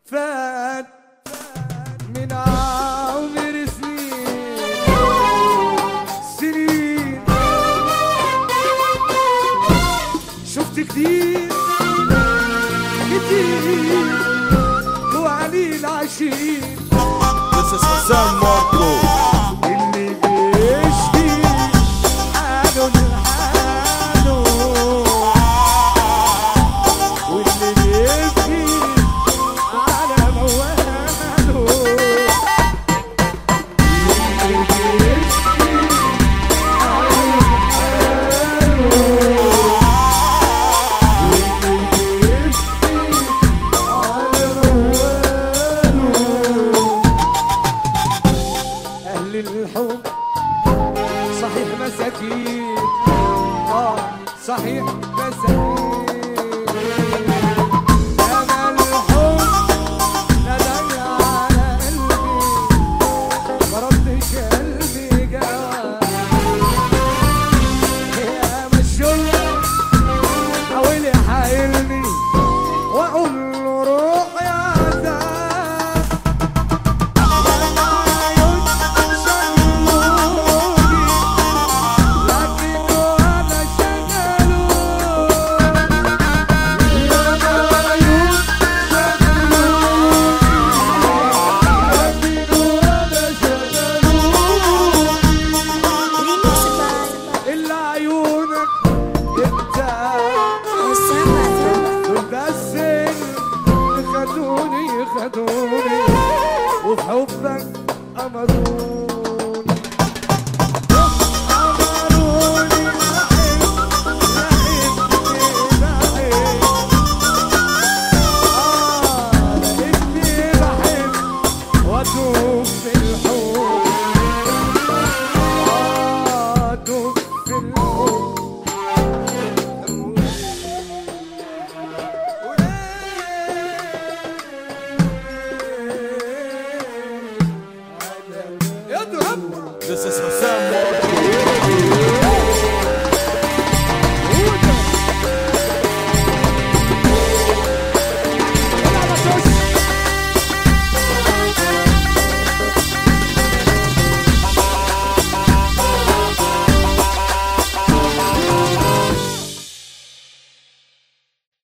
فات من عمر سنين سنين شفت كتير كتير وعلي العشير This is Hassan Marco. اللي بيشكي حاله لحاله واللي بيبكي على مواله اللي بيشكي حاله لحاله واللي بيبكي على مواله أهل الحب صحيح مساكين آه صحيح مساكين أنا الحب ندى على قلبي ما ردش قلبي جواب يا مشوق حاول يحايلني وأقول له روح يا عذاب Remix by إلا عيونك انت Osama دول بس اللي خدوني خدوني وفي حبك أمروني أمروني أحب أحب أحب آه لقيتني بحب وأدوب في الحب آه أدوب في الحب يضرب This is Hassan Marco.